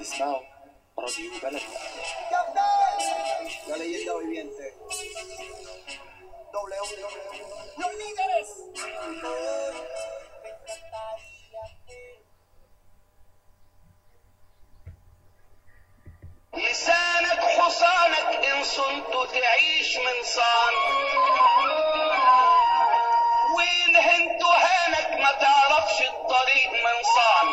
بتسمعوا راديو بلدنا La leyenda viviente. W. ¡Los líderes! لسانك حصانك إن صنت تعيش من صان وإن هنت هانك ما تعرفش الطريق من صان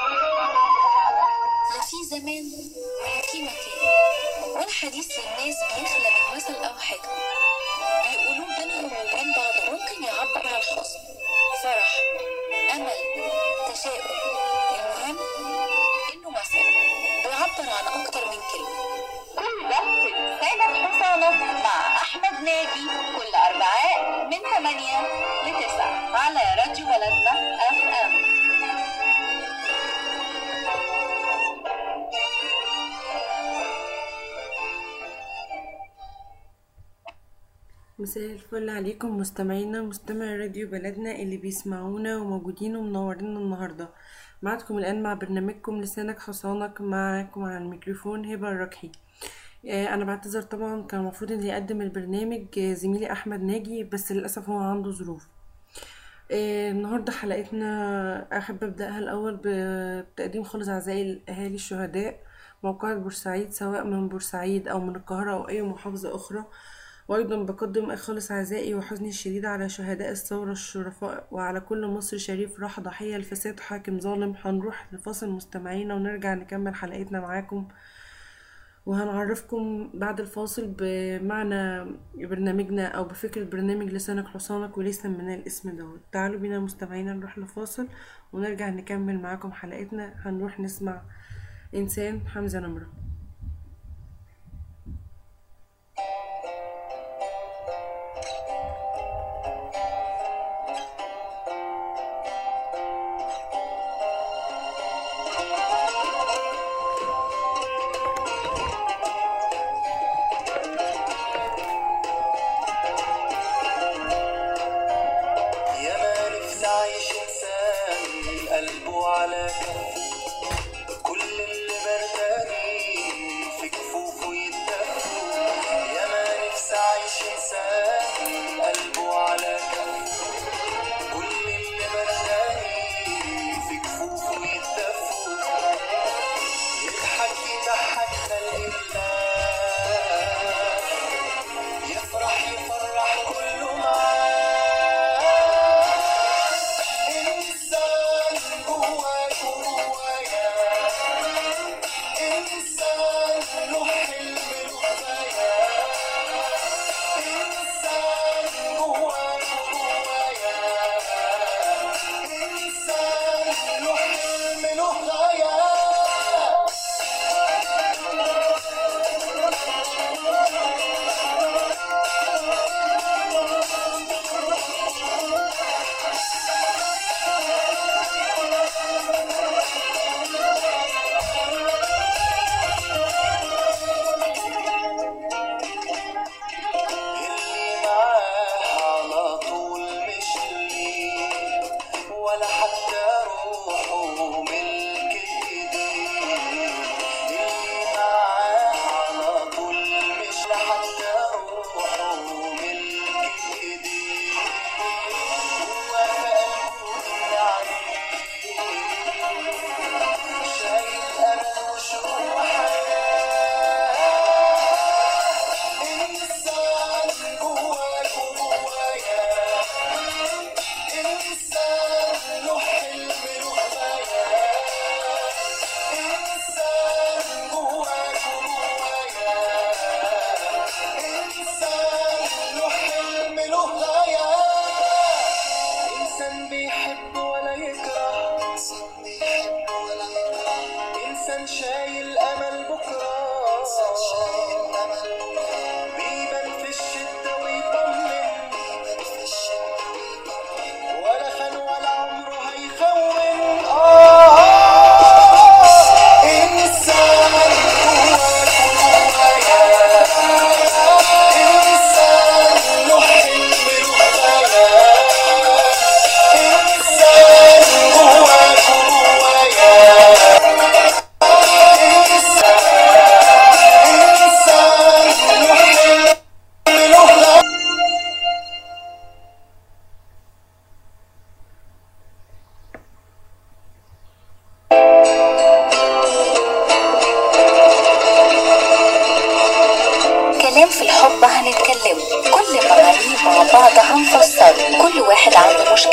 لا في زمان ولا في مكان ولا حديث للناس بيخلى من مثل أو حكمة بيقولوه بينهم وبين بعض ممكن يعبر عن حزن فرح أمل تشاؤم المهم إنه مثل بيعبر عن أكتر من كلمة كل ده في لسانك حصانك مع أحمد ناجي كل أربعاء من 8 ل 9 على راديو بلدنا اف ام مساء الفل عليكم مستمعينا مستمع راديو بلدنا اللي بيسمعونا وموجودين ومنورين النهاردة معكم الآن مع برنامجكم لسانك حصانك معكم على الميكروفون هبة الركحي آه، أنا بعتذر طبعا كان المفروض اللي يقدم البرنامج آه، زميلي أحمد ناجي بس للأسف هو عنده ظروف آه، النهاردة حلقتنا أحب أبدأها الأول ب- بتقديم خالص أعزائي الأهالي الشهداء موقعة بورسعيد سواء من بورسعيد أو من القاهرة أو أي محافظة أخرى وأيضا بقدم خالص عزائي وحزني الشديد على شهداء الثورة الشرفاء وعلى كل مصري شريف راح ضحية لفساد حاكم ظالم هنروح لفاصل مستمعينا ونرجع نكمل حلقتنا معاكم وهنعرفكم بعد الفاصل بمعنى برنامجنا أو بفكرة برنامج لسانك حصانك وليه سميناه الاسم دوت تعالوا بينا مستمعينا نروح لفاصل ونرجع نكمل معاكم حلقتنا هنروح نسمع إنسان حمزة نمرة يا ما نفسي اعيش انسان قلبه على كف كل اللي مرتاحين في كفوفه يتدفوا يا ما نفسي اعيش انسان قلبه على كف كل اللي مرتاحين في كفوفه يتدفوا يضحك يضحكنا لله يفرح يفرح كله معاه إنسان جواكم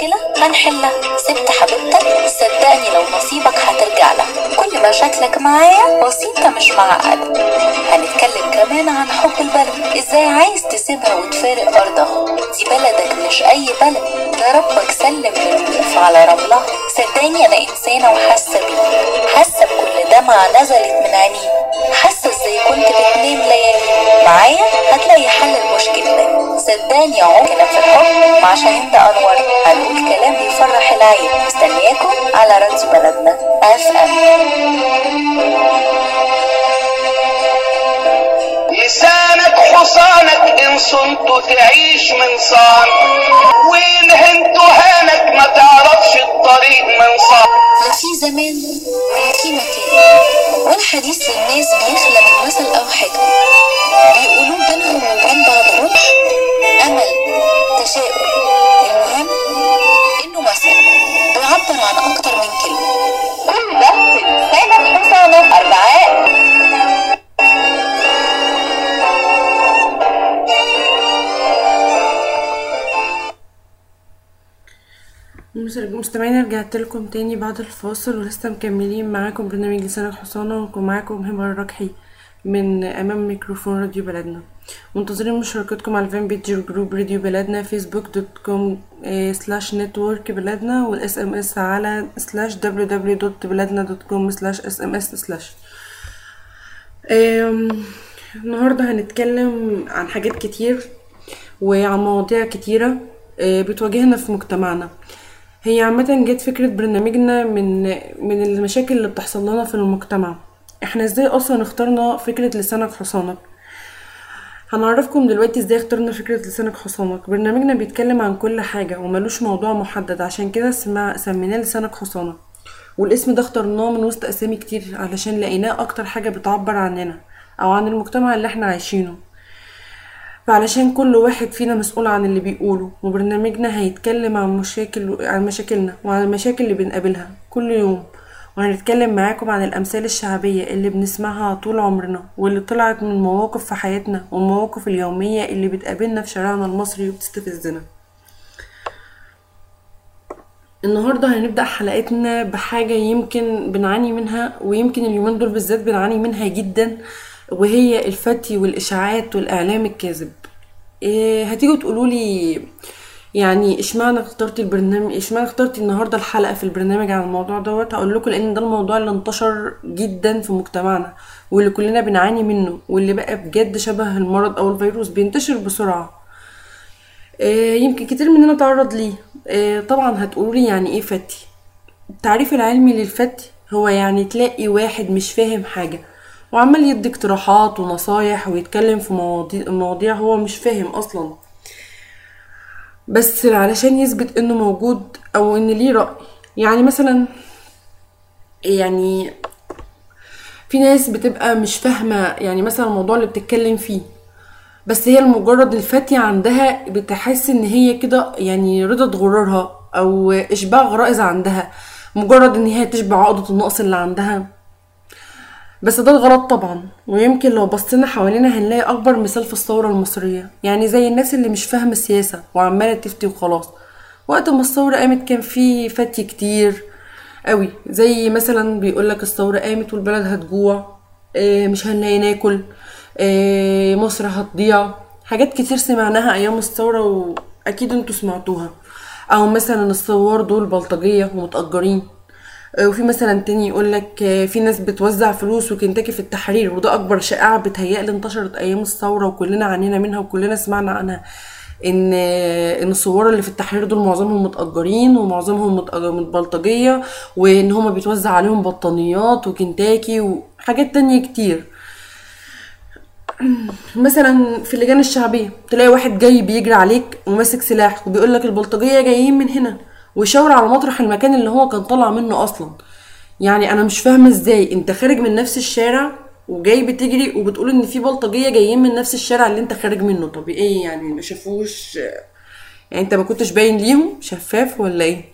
مشكلة هنحلها سبت حبيبتك صدقني لو نصيبك هترجع لها كل مشاكلك معايا بسيطة مش معقدة هنتكلم كمان عن حب البلد ازاي عايز تسيبها وتفارق ارضها دي بلدك مش اي بلد ده ربك سلم للوقوف على رملها صدقني انا انسانة وحاسة بيه حاسة بكل دمعة نزلت من عينيه حاسة ازاي كنت بتنام ليالي معايا هتلاقي حل المشكلة ده صدقني يا عمرنا في الحب مع شاهين انور هنقول كلام يفرح العين مستنياكم على راديو بلدنا اف ام لسانك حصانك ان صنت تعيش من صان وان هنت هانك ما تعرفش الطريق من صان لا في زمان ولا في مكان ولا حديث للناس بيخلى من مثل أو حكمة بيقولوه بينهم وبين بعض روح أمل تشاؤم المهم إنه مثل بيعبر عن أكتر من كلمة كل ده في لسانك حصانك أربعاء مس- مستمعينا رجعت لكم تاني بعد الفاصل ولسه مكملين معاكم برنامج لسانك حصانة وكون معاكم هبة الركحي من أمام ميكروفون راديو بلدنا منتظرين مشاركتكم على الفان بيج جروب راديو بلدنا فيسبوك دوت كوم سلاش نتورك بلدنا والاس ام اس على سلاش دبليو دبليو دوت بلدنا دوت كوم سلاش اس ام اس سلاش النهاردة هنتكلم عن حاجات كتير وعن مواضيع كتيرة آه، بتواجهنا في مجتمعنا هي عامة جت فكرة برنامجنا من من المشاكل اللي بتحصل لنا في المجتمع احنا ازاي اصلا اخترنا فكرة لسانك حصانك هنعرفكم دلوقتي ازاي اخترنا فكرة لسانك حصانك برنامجنا بيتكلم عن كل حاجة وملوش موضوع محدد عشان كده سمع سميناه لسانك حصانك والاسم ده اخترناه من وسط اسامي كتير علشان لقيناه اكتر حاجة بتعبر عننا او عن المجتمع اللي احنا عايشينه فعلشان كل واحد فينا مسؤول عن اللي بيقوله وبرنامجنا هيتكلم عن مشاكل عن مشاكلنا وعن المشاكل اللي بنقابلها كل يوم وهنتكلم معاكم عن الأمثال الشعبية اللي بنسمعها طول عمرنا واللي طلعت من مواقف في حياتنا والمواقف اليومية اللي بتقابلنا في شارعنا المصري وبتستفزنا النهاردة هنبدأ حلقتنا بحاجة يمكن بنعاني منها ويمكن اليومين دول بالذات بنعاني منها جدا وهي الفتي والإشاعات والإعلام الكاذب إيه هتيجوا تقولولي يعني اشمعنى اخترتي البرنامج اشمعنى اخترتي النهارده الحلقه في البرنامج عن الموضوع دوت هقول لكم لان ده الموضوع اللي انتشر جدا في مجتمعنا واللي كلنا بنعاني منه واللي بقى بجد شبه المرض او الفيروس بينتشر بسرعه آه، يمكن كتير مننا تعرض ليه آه، طبعا هتقولي يعني ايه فتي التعريف العلمي للفتي هو يعني تلاقي واحد مش فاهم حاجة وعمال يدي اقتراحات ونصايح ويتكلم في مواضيع, مواضيع هو مش فاهم اصلا بس علشان يثبت انه موجود او ان ليه رأي يعني مثلا يعني في ناس بتبقى مش فاهمة يعني مثلا الموضوع اللي بتتكلم فيه بس هي المجرد الفتية عندها بتحس ان هي كده يعني رضا غرورها او اشباع غرائز عندها مجرد ان هي تشبع عقدة النقص اللي عندها بس ده الغلط طبعا ويمكن لو بصينا حوالينا هنلاقي اكبر مثال في الثورة المصرية يعني زي الناس اللي مش فاهمة السياسة وعمالة تفتي وخلاص وقت ما الثورة قامت كان في فتي كتير قوي زي مثلا بيقولك الثورة قامت والبلد هتجوع إيه مش هنلاقي ناكل إيه مصر هتضيع حاجات كتير سمعناها ايام الثورة واكيد انتوا سمعتوها او مثلا الثوار دول بلطجية ومتأجرين آه، وفي مثلا تاني يقولك آه، في ناس بتوزع فلوس وكنتاكي في التحرير وده اكبر شائعة بتهيألي انتشرت ايام الثورة وكلنا عانينا منها وكلنا سمعنا عنها ان آه، ان الثوار اللي في التحرير دول معظمهم متأجرين ومعظمهم متأج- متبلطجية وان هما بيتوزع عليهم بطانيات وكنتاكي وحاجات تانية كتير مثلا في اللجان الشعبيه تلاقي واحد جاي بيجري عليك وماسك سلاح وبيقول لك البلطجيه جايين من هنا ويشاور على مطرح المكان اللي هو كان طالع منه اصلا يعني انا مش فاهمه ازاي انت خارج من نفس الشارع وجاي بتجري وبتقول ان في بلطجيه جايين من نفس الشارع اللي انت خارج منه طب ايه يعني ما شافوش يعني انت ما كنتش باين ليهم شفاف ولا ايه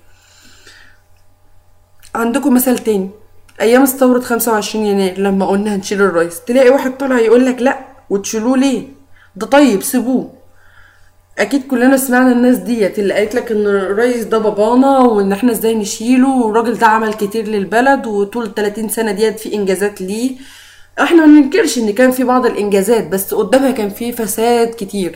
عندكم مثل تاني ايام ثورة 25 يناير لما قلنا هنشيل الرئيس تلاقي واحد طالع يقول لك لا وتشيلوه ليه ده طيب سيبوه اكيد كلنا سمعنا الناس ديت اللي قالت لك ان الرئيس ده بابانا وان احنا ازاي نشيله والراجل ده عمل كتير للبلد وطول ال 30 سنه ديت في انجازات ليه احنا ما ننكرش ان كان في بعض الانجازات بس قدامها كان في فساد كتير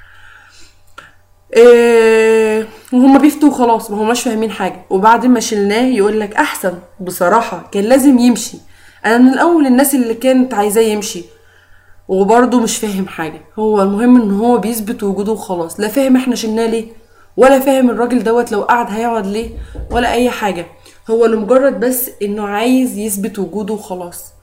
إيه وهما بيفتوا خلاص ما هماش فاهمين حاجه وبعد ما شلناه يقول لك احسن بصراحه كان لازم يمشي انا من الاول الناس اللي كانت عايزاه يمشي وبرضه مش فاهم حاجه هو المهم ان هو بيثبت وجوده وخلاص لا فاهم احنا شلناه ليه ولا فاهم الراجل دوت لو قعد هيقعد ليه ولا اي حاجه هو لمجرد بس انه عايز يثبت وجوده وخلاص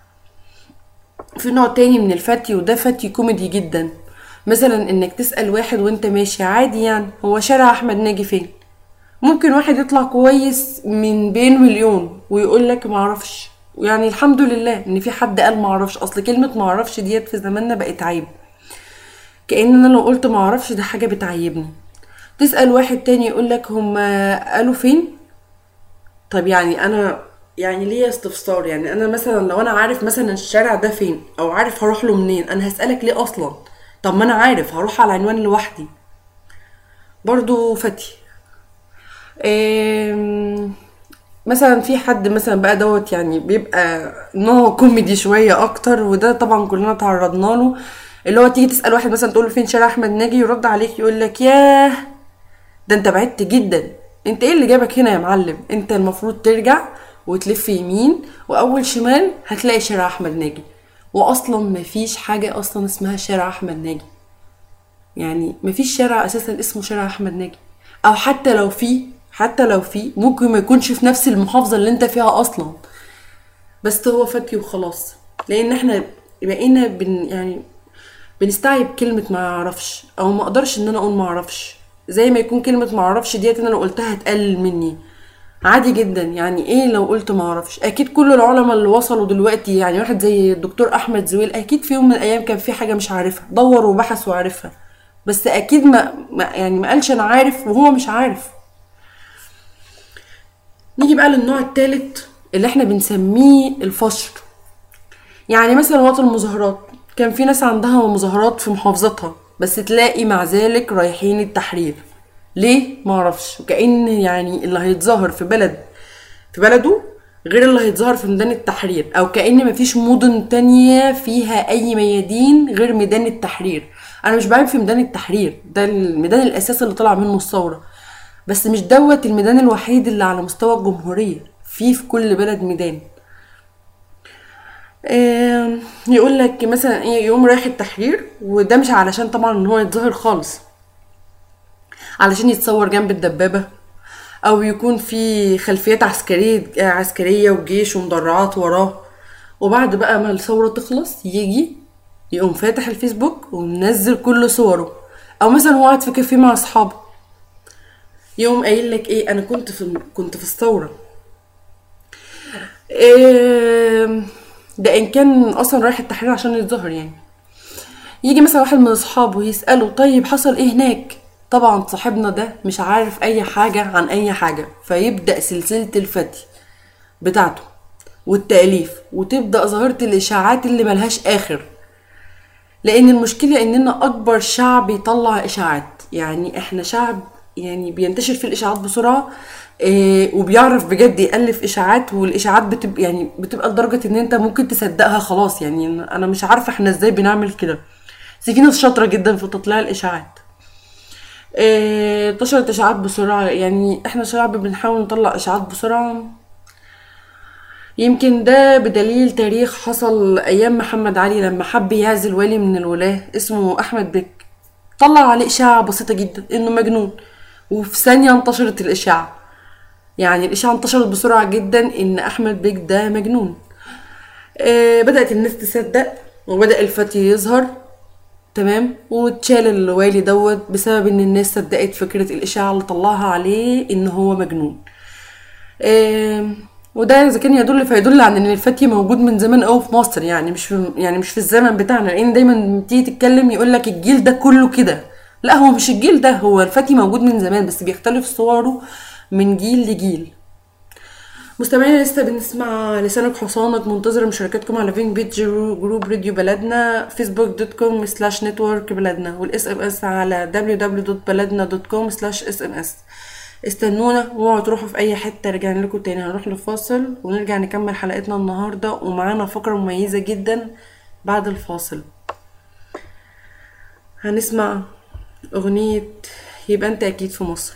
في نوع تاني من الفتي وده فتي كوميدي جدا مثلا انك تسأل واحد وانت ماشي عادي يعني هو شارع احمد ناجي فين ممكن واحد يطلع كويس من بين مليون ويقول لك معرفش يعني الحمد لله ان في حد قال معرفش اصل كلمة معرفش ديت في زماننا بقت عيب كأن انا لو قلت معرفش ده حاجة بتعيبني تسأل واحد تاني يقول لك هما قالوا فين طب يعني انا يعني ليه استفسار يعني انا مثلا لو انا عارف مثلا الشارع ده فين او عارف هروح له منين انا هسألك ليه اصلا طب ما انا عارف هروح على العنوان لوحدي برضو فتي إيه مثلا في حد مثلا بقى دوت يعني بيبقى نوع كوميدي شوية اكتر وده طبعا كلنا تعرضنا له اللي هو تيجي تسأل واحد مثلا تقول له فين شارع احمد ناجي يرد عليك يقول لك ياه ده انت بعدت جدا انت ايه اللي جابك هنا يا معلم انت المفروض ترجع وتلف يمين واول شمال هتلاقي شارع احمد ناجي واصلا مفيش حاجه اصلا اسمها شارع احمد ناجي يعني مفيش شارع اساسا اسمه شارع احمد ناجي او حتى لو في حتى لو في ممكن ما يكونش في نفس المحافظه اللي انت فيها اصلا بس هو فتي وخلاص لان احنا بقينا بن يعني بنستعيب كلمه ما اعرفش او ما اقدرش ان انا اقول ما اعرفش زي ما يكون كلمه ما اعرفش ديت انا لو قلتها هتقلل مني عادي جدا يعني ايه لو قلت ما اعرفش اكيد كل العلماء اللي وصلوا دلوقتي يعني واحد زي الدكتور احمد زويل اكيد في يوم من الايام كان في حاجه مش عارفها دور وبحث وعرفها بس اكيد ما, ما يعني ما قالش انا عارف وهو مش عارف نيجي بقى للنوع الثالث اللي احنا بنسميه الفشر يعني مثلا وقت المظاهرات كان في ناس عندها مظاهرات في محافظتها بس تلاقي مع ذلك رايحين التحرير ليه معرفش وكأن يعني اللي هيتظاهر في بلد في بلده غير اللي هيتظاهر في ميدان التحرير او كأن مفيش مدن تانية فيها اي ميادين غير ميدان التحرير انا مش بعيب في ميدان التحرير ده الميدان الاساسي اللي طلع منه الثورة بس مش دوت الميدان الوحيد اللي على مستوى الجمهورية في في كل بلد ميدان يقول لك مثلا ايه يوم رايح التحرير وده مش علشان طبعا ان هو يتظاهر خالص علشان يتصور جنب الدبابة أو يكون في خلفيات عسكرية عسكرية وجيش ومدرعات وراه وبعد بقى ما الثورة تخلص يجي يقوم فاتح الفيسبوك ومنزل كل صوره أو مثلا هو قاعد في كافيه مع أصحابه يقوم قايل لك إيه أنا كنت في كنت في الثورة إيه ده إن كان أصلا رايح التحرير عشان يتظاهر يعني يجي مثلا واحد من أصحابه يسأله طيب حصل إيه هناك طبعا صاحبنا ده مش عارف اي حاجة عن اي حاجة فيبدأ سلسلة الفتي بتاعته والتأليف وتبدأ ظاهرة الإشاعات اللي ملهاش آخر لأن المشكلة إننا أكبر شعب يطلع إشاعات يعني إحنا شعب يعني بينتشر في الإشاعات بسرعة إيه وبيعرف بجد يألف إشاعات والإشاعات بتبقى يعني بتبقى لدرجة إن أنت ممكن تصدقها خلاص يعني أنا مش عارفة إحنا إزاي بنعمل كده بس في ناس شاطرة جدا في تطليع الإشاعات انتشرت إيه اشاعات بسرعة يعني احنا شعب بنحاول نطلع اشاعات بسرعة يمكن ده بدليل تاريخ حصل ايام محمد علي لما حب يعزل ولي من الولاة اسمه احمد بك طلع عليه اشاعة بسيطة جدا انه مجنون وفي ثانية انتشرت الاشاعة يعني الاشاعة انتشرت بسرعة جدا ان احمد بك ده مجنون إيه بدأت الناس تصدق وبدأ الفتي يظهر تمام واتشال الوالي دوت بسبب ان الناس صدقت فكرة الاشاعة اللي طلعها عليه ان هو مجنون إيه وده اذا كان يدل فيدل عن ان الفتي موجود من زمان قوي في مصر يعني مش في يعني مش في الزمن بتاعنا لان دايما تيجي تتكلم يقول لك الجيل ده كله كده لا هو مش الجيل ده هو الفتي موجود من زمان بس بيختلف صوره من جيل لجيل مستمعينا لسه بنسمع لسانك حصانك منتظرة مشاركاتكم على فين بيج جروب راديو بلدنا فيسبوك دوت كوم سلاش نتورك بلدنا والاس ام اس على www.بلدنا.com سلاش اس ام اس استنونا واوعوا تروحوا في اي حتة رجعنا لكم تاني هنروح لفاصل ونرجع نكمل حلقتنا النهاردة ومعانا فقرة مميزة جدا بعد الفاصل هنسمع اغنية يبقى انت اكيد في مصر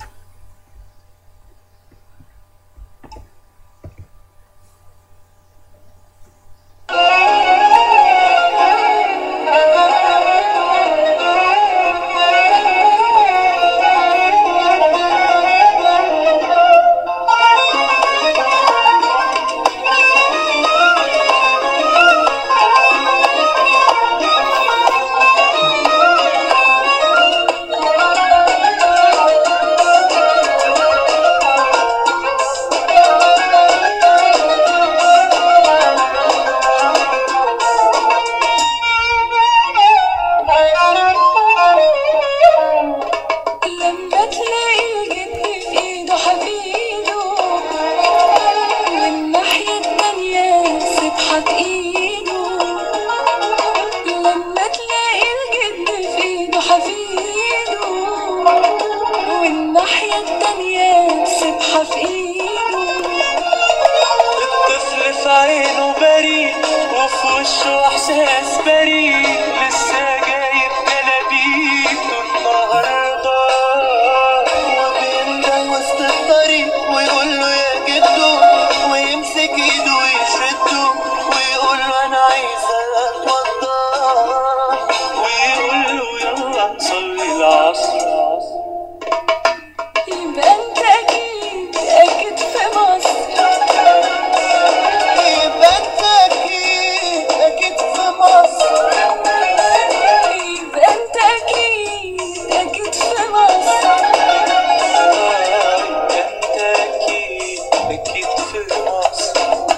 لما تلاقي الجد في ايده حفيده والناحية التانية سبحة ايده لما تلاقي الجد في ايده حفيده والناحية التانية سبحة في ايده الطفل في عينه بريء وفي وشه احساس بريء لسه جايب جلابيته النهارده وبينده وسط الطريق ويقول له يا جدو ويمسك ايده ويشده ويقول له انا عايز اتوضى ويقول له يلا نصلي العصر يبقى انت اكيد اكيد في مصر يبقى انت اكيد اكيد في مصر يبقى انت اكيد اكيد في مصر انت اكيد اكيد في مصر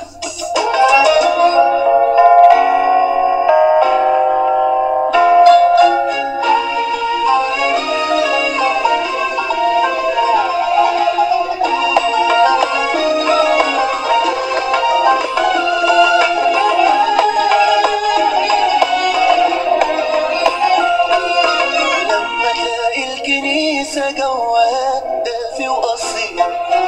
لما تلاقي الكنيسة جواها دافي وأصيل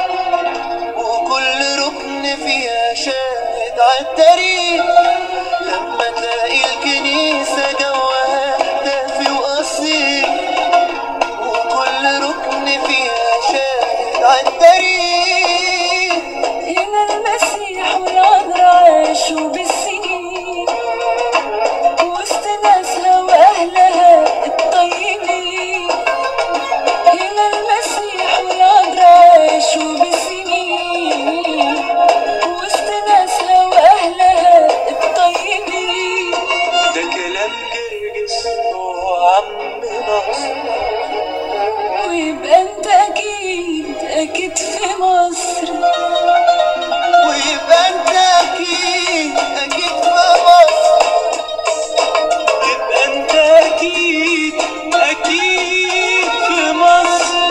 وكل ركن فيها شاهد عالتاريخ لما تلاقي الكنيسة جواها دافي وأصيل وكل ركن فيها شاهد عالتاريخ هنا المسيح والعذراء عاشوا بالسنين وسط ناسها وأهلها الطيبين هنا المسيح والعذراء عاشوا بالسنين وسط ناسها وأهلها الطيبين ده كلام جرجس وعم ناصر ويبقى انت أكيد أكيد في مصر ويبقى انت اكيد اكيد في مصر يبقى انت اكيد اكيد في مصر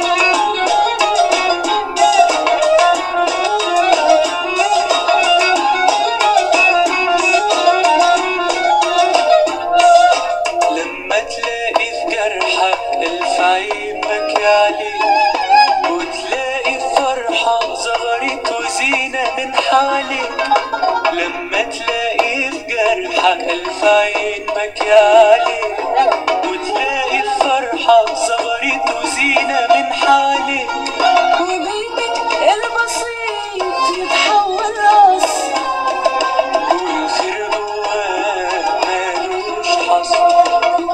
لما تلاقي في جرحك الف عين بكي عليه وتلاقي فرحة ظهرت وزينة من حواليك لما تلاقي في جرحك ألف عين بكي عليك وتلاقي فرحة ظهرت وزينة من حواليك وبيتك البسيط يتحول راسي والخير جواه مالوش حصر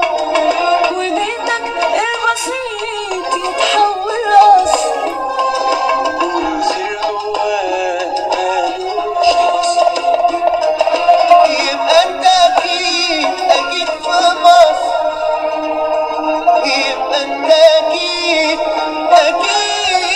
وبيتك البسيط يتحول راسي والخير جواه مالوش حصر يبقى انت اكيد اكيد في مصر يبقى انت اكيد اكيد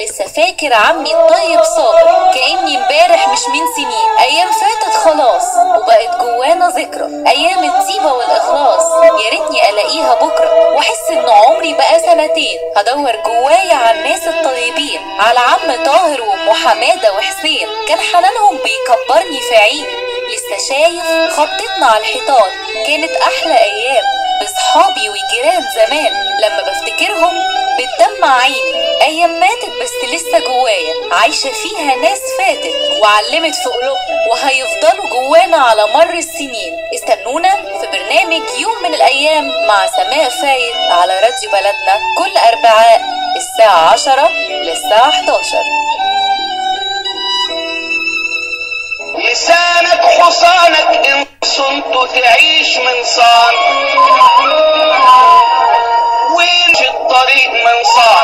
لسه فاكر عمي الطيب صابر كأني امبارح مش من سنين أيام فاتت خلاص وبقت جوانا ذكرى أيام الطيبة والإخلاص يا ريتني ألاقيها بكرة وأحس إن عمري بقى سنتين هدور جوايا على الناس الطيبين على عم طاهر وأم حمادة وحسين كان حنانهم بيكبرني في عيني لسه شايف خطتنا على الحيطان كانت أحلى أيام بصحابي وجيران زمان لما بفتكرهم بتدمع عيني أيام ماتت بس لسه جوايا عايشة فيها ناس فاتت وعلمت في قلوبنا وهيفضلوا جوانا على مر السنين استنونا في برنامج يوم من الأيام مع سماء فايد على راديو بلدنا كل أربعاء الساعة 10 للساعة 11 لسانك حصانك ان صنت تعيش من صان وين الطريق من صان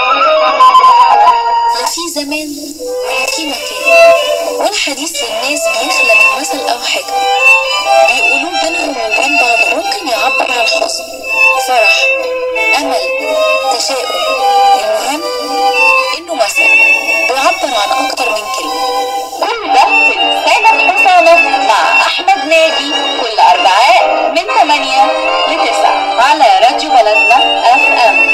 لا في زمان ولا في مكان ولا حديث للناس بيخلى من مثل أو حكمة بيقولوه بينهم وبين بعض ممكن يعبر عن حزن فرح أمل تشاؤم المهم إنه مثل بيعبر عن أكتر من كلمة كل ده في لسانك حصانك مع أحمد ناجي كل أربعاء من 8 ل 9 على راديو بلدنا اف ام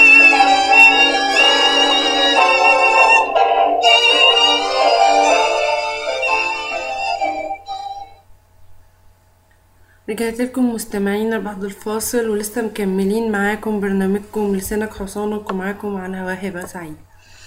رجعت لكم مستمعينا بعد الفاصل ولسه مكملين معاكم برنامجكم لسانك حصانك ومعاكم على هواهبة سعيد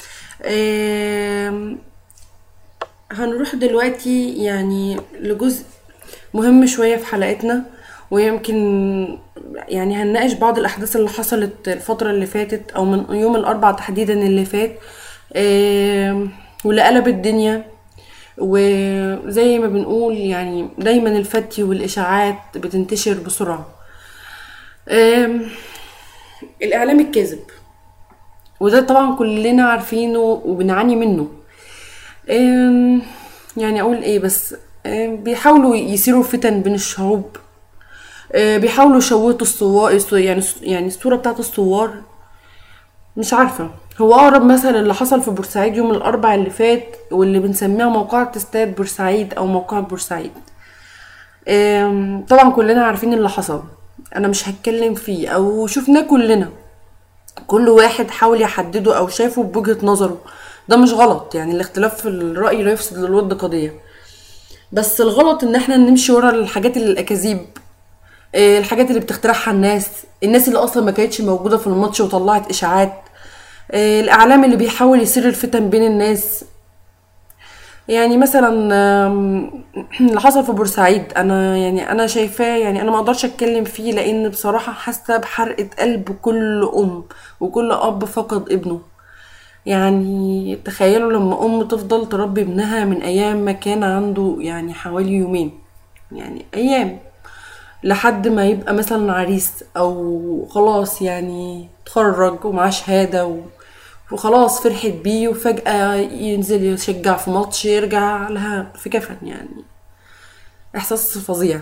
آم، هنروح دلوقتي يعني لجزء مهم شوية في حلقتنا ويمكن يعني هنناقش بعض الأحداث اللي حصلت الفترة اللي فاتت أو من يوم الأربع تحديدا اللي فات آم، واللي قلب الدنيا وزي ما بنقول يعني دايما الفتي والإشاعات بتنتشر بسرعة آم، الإعلام الكاذب وده طبعا كلنا عارفينه وبنعاني منه آم، يعني أقول إيه بس آم، بيحاولوا يثيروا فتن بين الشعوب آه، بيحاولوا يشوتوا الصور يعني يعني الصورة بتاعت الثوار مش عارفة هو أقرب مثل اللي حصل في بورسعيد يوم الأربع اللي فات واللي بنسميها موقعة استاد بورسعيد أو موقعة بورسعيد آم، طبعا كلنا عارفين اللي حصل أنا مش هتكلم فيه أو شفناه كلنا كل واحد حاول يحدده أو شافه بوجهة نظره ده مش غلط يعني الاختلاف في الرأي لا يفسد للود قضية بس الغلط ان احنا نمشي ورا الحاجات اللي الاكاذيب آه، الحاجات اللي بتخترعها الناس الناس اللي اصلا ما كانتش موجوده في الماتش وطلعت اشاعات آه، الاعلام اللي بيحاول يثير الفتن بين الناس يعني مثلا آم، اللي حصل في بورسعيد انا يعني انا شايفاه يعني انا ما اقدرش اتكلم فيه لان بصراحه حاسه بحرقه قلب كل ام وكل اب فقد ابنه يعني تخيلوا لما ام تفضل تربي ابنها من ايام ما كان عنده يعني حوالي يومين يعني ايام لحد ما يبقى مثلا عريس او خلاص يعني اتخرج ومعاه شهادة و... وخلاص فرحت بيه وفجأة ينزل يشجع في ماتش يرجع لها في كفن يعني احساس فظيع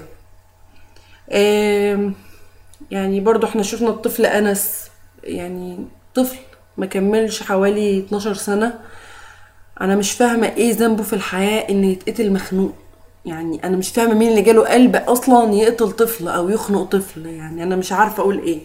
آم، يعني برضو احنا شفنا الطفل انس يعني طفل ما كملش حوالي 12 سنة انا مش فاهمة ايه ذنبه في الحياة ان يتقتل مخنوق يعني انا مش فاهمة مين اللي جاله قلب اصلا يقتل طفل او يخنق طفل يعني انا مش عارفة اقول ايه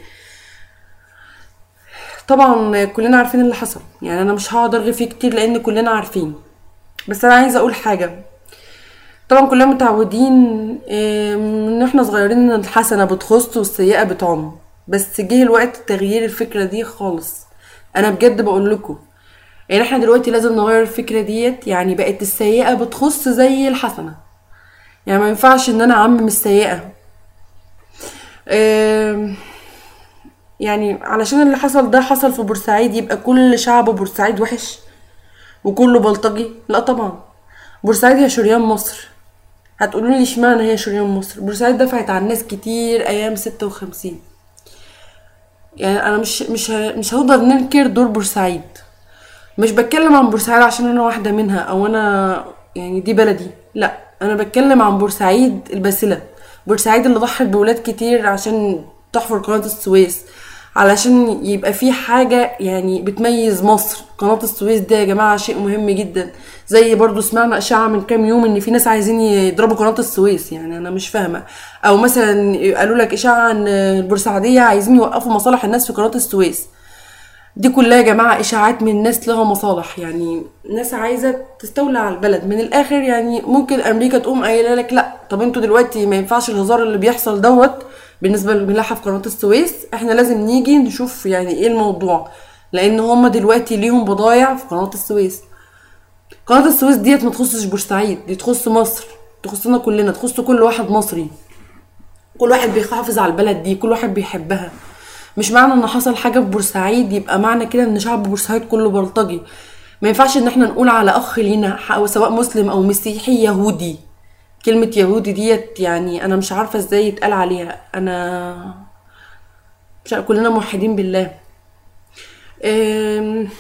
طبعا كلنا عارفين اللي حصل يعني انا مش هقعد ارغي فيه كتير لان كلنا عارفين بس انا عايزة اقول حاجة طبعا كلنا متعودين آه، من احنا صغيرين ان الحسنة بتخص والسيئة بتعم بس جه الوقت تغيير الفكرة دي خالص انا بجد بقول لكم يعني احنا دلوقتي لازم نغير الفكرة ديت يعني بقت السيئة بتخص زي الحسنة يعني ما ينفعش ان انا اعمم السيئة آم، يعني علشان اللي حصل ده حصل في بورسعيد يبقى كل شعب بورسعيد وحش وكله بلطجي لا طبعا بورسعيد هي شريان مصر هتقولوا لي اشمعنى هي شريان مصر بورسعيد دفعت عن ناس كتير ايام ستة وخمسين يعني انا مش مش ه- مش هقدر ننكر دور بورسعيد مش بتكلم عن بورسعيد عشان انا واحده منها او انا يعني دي بلدي لا انا بتكلم عن بورسعيد الباسله بورسعيد اللي ضحت بولاد كتير عشان تحفر قناه السويس علشان يبقى في حاجة يعني بتميز مصر قناة السويس ده يا جماعة شيء مهم جدا زي برضو سمعنا اشاعة من كام يوم ان في ناس عايزين يضربوا قناة السويس يعني انا مش فاهمة او مثلا قالوا لك اشاعة ان البورسعيدية عايزين يوقفوا مصالح الناس في قناة السويس دي كلها يا جماعة إشاعات من ناس لها مصالح يعني ناس عايزة تستولى على البلد من الآخر يعني ممكن أمريكا تقوم قايلة لك لأ طب انتوا دلوقتي ما ينفعش الهزار اللي بيحصل دوت بالنسبة للملاحة في قناة السويس احنا لازم نيجي نشوف يعني ايه الموضوع لأن هما دلوقتي ليهم بضايع في قناة السويس قناة السويس ديت ما تخصش بورسعيد دي تخص مصر تخصنا كلنا تخص كل واحد مصري كل واحد بيحافظ على البلد دي كل واحد بيحبها مش معنى ان حصل حاجه في بورسعيد يبقى معنى كده ان شعب بورسعيد كله بلطجي ما ينفعش ان احنا نقول على اخ لينا ح- سواء مسلم او مسيحي يهودي كلمه يهودي ديت يعني انا مش عارفه ازاي يتقال عليها انا مش عارفة، كلنا موحدين بالله أم،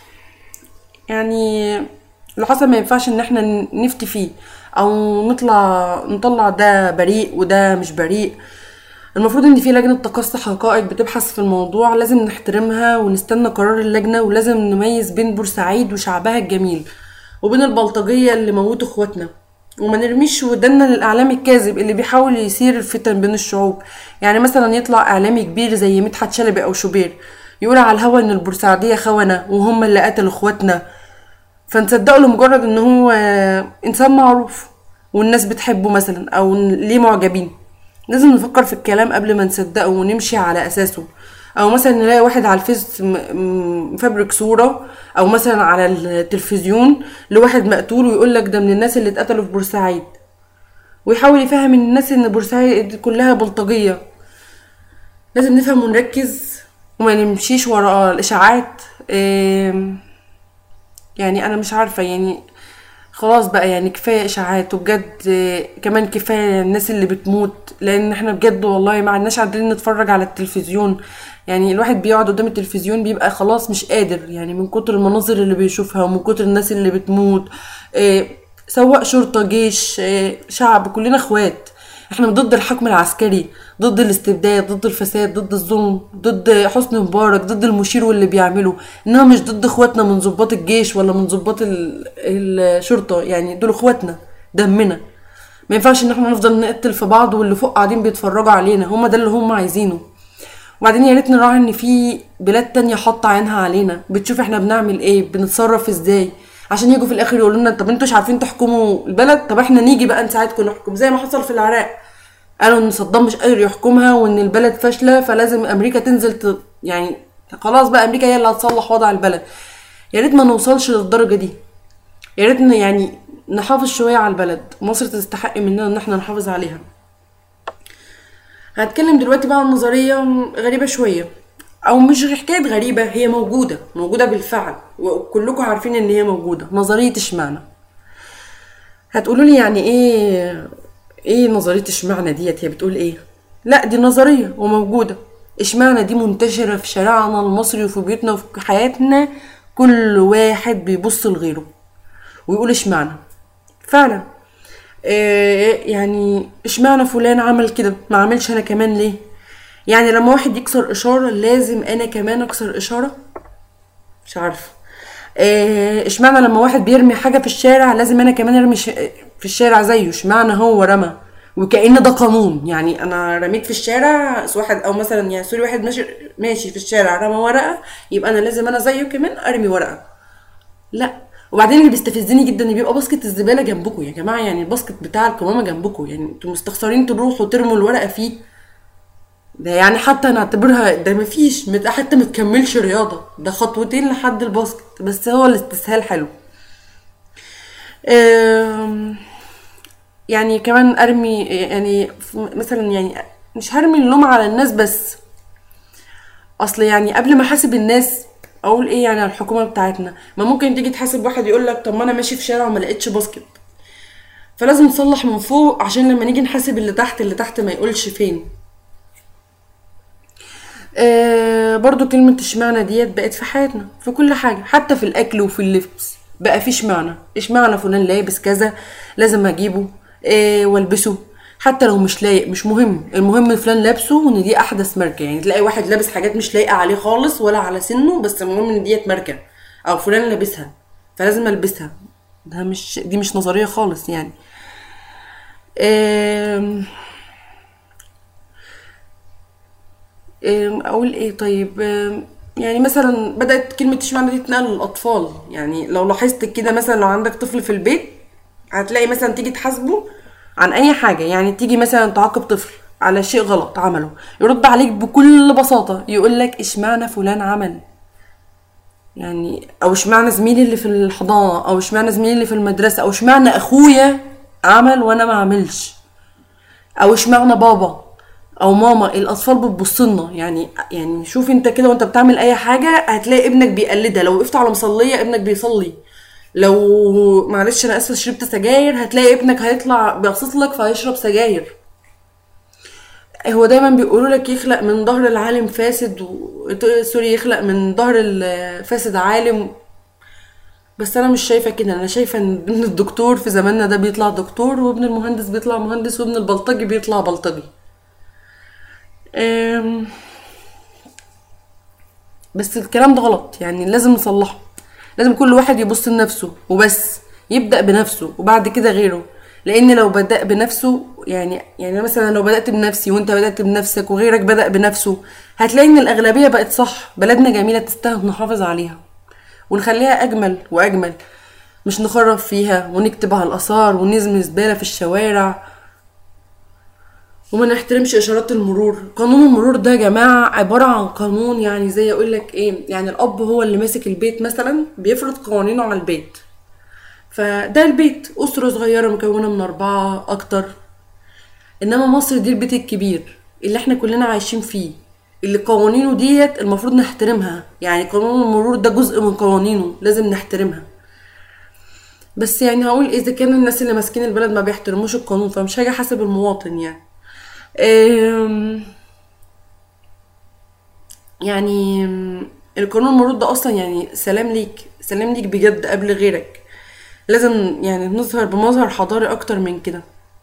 يعني اللي حصل ما ينفعش ان احنا نفتي فيه او نطلع نطلع ده بريء وده مش بريء المفروض ان في لجنة تقصي حقائق بتبحث في الموضوع لازم نحترمها ونستنى قرار اللجنة ولازم نميز بين بورسعيد وشعبها الجميل وبين البلطجية اللي موتوا اخواتنا وما نرميش ودنا للاعلام الكاذب اللي بيحاول يثير الفتن بين الشعوب يعني مثلا يطلع اعلامي كبير زي مدحت شلبي او شوبير يقول على الهوا ان البورسعيدية خونة وهم اللي قتلوا اخواتنا فنصدقه لمجرد ان هو انسان معروف والناس بتحبه مثلا او ليه معجبين لازم نفكر في الكلام قبل ما نصدقه ونمشي على اساسه او مثلا نلاقي واحد على الفيس م- م- مفبرك صورة او مثلا على التلفزيون لواحد مقتول ويقول لك ده من الناس اللي اتقتلوا في بورسعيد ويحاول يفهم الناس ان بورسعيد دي كلها بلطجية لازم نفهم ونركز وما نمشيش ورا الاشاعات آم، يعني انا مش عارفه يعني خلاص بقى يعني كفايه اشاعات وبجد آه، كمان كفايه الناس اللي بتموت لان احنا بجد والله ما عدناش قادرين نتفرج على التلفزيون يعني الواحد بيقعد قدام التلفزيون بيبقى خلاص مش قادر يعني من كتر المناظر اللي بيشوفها ومن كتر الناس اللي بتموت آه، سواء شرطه جيش آه، شعب كلنا اخوات احنا ضد الحكم العسكري ضد الاستبداد ضد الفساد ضد الظلم ضد حسني مبارك ضد المشير واللي بيعمله انما مش ضد اخواتنا من ضباط الجيش ولا من ضباط ال- الشرطه يعني دول اخواتنا دمنا ما ينفعش ان احنا نفضل نقتل في بعض واللي فوق قاعدين بيتفرجوا علينا هما ده اللي هم عايزينه وبعدين يا ريت نراعي ان في بلاد تانية حاطه عينها علينا بتشوف احنا بنعمل ايه بنتصرف ازاي عشان يجوا في الاخر يقولوا لنا طب انتوا مش عارفين تحكموا البلد طب احنا نيجي بقى نساعدكم نحكم زي ما حصل في العراق قالوا ان صدام مش قادر يحكمها وان البلد فاشله فلازم امريكا تنزل ت... يعني خلاص بقى امريكا هي اللي هتصلح وضع البلد يا ريت ما نوصلش للدرجه دي يا ريت ن- يعني نحافظ شويه على البلد مصر تستحق مننا ان احنا نحافظ عليها هتكلم دلوقتي بقى عن نظريه غريبه شويه او مش حكايه غريبه هي موجوده موجوده بالفعل وكلكم عارفين ان هي موجوده نظريه اشمعنى هتقولوا لي يعني ايه ايه نظريه اشمعنى ديت هي بتقول ايه لا دي نظريه وموجوده اشمعنى دي منتشره في شارعنا المصري وفي بيوتنا وفي حياتنا كل واحد بيبص لغيره ويقول اشمعنى فعلا إيه يعني اشمعنى فلان عمل كده ما عملش انا كمان ليه يعني لما واحد يكسر اشاره لازم انا كمان اكسر اشاره مش عارفه إيه، اشمعنى لما واحد بيرمي حاجه في الشارع لازم انا كمان ارمي ش... في الشارع زيه اشمعنى هو رمى وكأن ده قانون يعني انا رميت في الشارع واحد او مثلا يعني سوري واحد ماشي ماشي في الشارع رمى ورقه يبقى انا لازم انا زيه كمان ارمي ورقه لا وبعدين اللي بيستفزني جدا ان بيبقى باسكت الزباله جنبكم يا جماعه يعني الباسكت بتاع القمامه جنبكم يعني انتوا مستخسرين تروحوا ترموا الورقه فيه ده يعني حتى نعتبرها ده مفيش مت- حتى متكملش رياضة ده خطوتين لحد الباسكت بس هو الاستسهال حلو أم، يعني كمان ارمي يعني ف- مثلا يعني مش هرمي اللوم على الناس بس اصل يعني قبل ما احاسب الناس اقول ايه يعني على الحكومه بتاعتنا ما ممكن تيجي تحاسب واحد يقول لك طب ما انا ماشي في شارع وما لقيتش باسكت فلازم نصلح من فوق عشان لما نيجي نحاسب اللي تحت اللي تحت ما يقولش فين آه برضو كلمة اشمعنى ديت بقت في حياتنا في كل حاجة حتى في الأكل وفي اللبس بقى في اشمعنى اشمعنى فلان لابس كذا لازم أجيبه آه والبسه حتى لو مش لايق مش مهم المهم فلان لابسه وان دي احدث ماركه يعني تلاقي واحد لابس حاجات مش لايقه عليه خالص ولا على سنه بس المهم ان ديت ماركه او فلان لابسها فلازم البسها ده مش دي مش نظريه خالص يعني أم... أم، اقول ايه طيب أم، يعني مثلا بدات كلمه اشمعنى دي تتنقل للاطفال يعني لو لاحظت كده مثلا لو عندك طفل في البيت هتلاقي مثلا تيجي تحاسبه عن اي حاجه يعني تيجي مثلا تعاقب طفل على شيء غلط عمله يرد عليك بكل بساطه يقول لك اشمعنى فلان عمل يعني او اشمعنى زميلي اللي في الحضانه او اشمعنى زميلي اللي في المدرسه او اشمعنى اخويا عمل وانا ما عملش او اشمعنى بابا او ماما الاطفال بتبصلنا يعني يعني شوف انت كده وانت بتعمل اي حاجه هتلاقي ابنك بيقلدها لو وقفت على مصليه ابنك بيصلي لو معلش انا اسفه شربت سجاير هتلاقي ابنك هيطلع بيقصص لك فهيشرب سجاير هو دايما بيقولوا لك يخلق من ظهر العالم فاسد و... سوري يخلق من ظهر الفاسد عالم بس انا مش شايفه كده انا شايفه ان ابن الدكتور في زماننا ده بيطلع دكتور وابن المهندس بيطلع مهندس وابن البلطجي بيطلع بلطجي أم... بس الكلام ده غلط يعني لازم نصلحه لازم كل واحد يبص لنفسه وبس يبدأ بنفسه وبعد كده غيره لان لو بدأ بنفسه يعني يعني مثلا لو بدأت بنفسي وانت بدأت بنفسك وغيرك بدأ بنفسه هتلاقي ان الاغلبية بقت صح بلدنا جميلة تستاهل نحافظ عليها ونخليها اجمل واجمل مش نخرب فيها ونكتب على الاثار ونزمي زبالة في الشوارع وما نحترمش اشارات المرور قانون المرور ده يا جماعه عباره عن قانون يعني زي اقول لك ايه يعني الاب هو اللي ماسك البيت مثلا بيفرض قوانينه على البيت فده البيت اسره صغيره مكونه من اربعه اكتر انما مصر دي البيت الكبير اللي احنا كلنا عايشين فيه اللي قوانينه ديت المفروض نحترمها يعني قانون المرور ده جزء من قوانينه لازم نحترمها بس يعني هقول اذا كان الناس اللي ماسكين البلد ما بيحترموش القانون فمش هاجي حسب المواطن يعني أم، يعني أم، القانون المرود ده اصلا يعني سلام ليك سلام ليك بجد قبل غيرك لازم يعني نظهر بمظهر حضاري اكتر من كده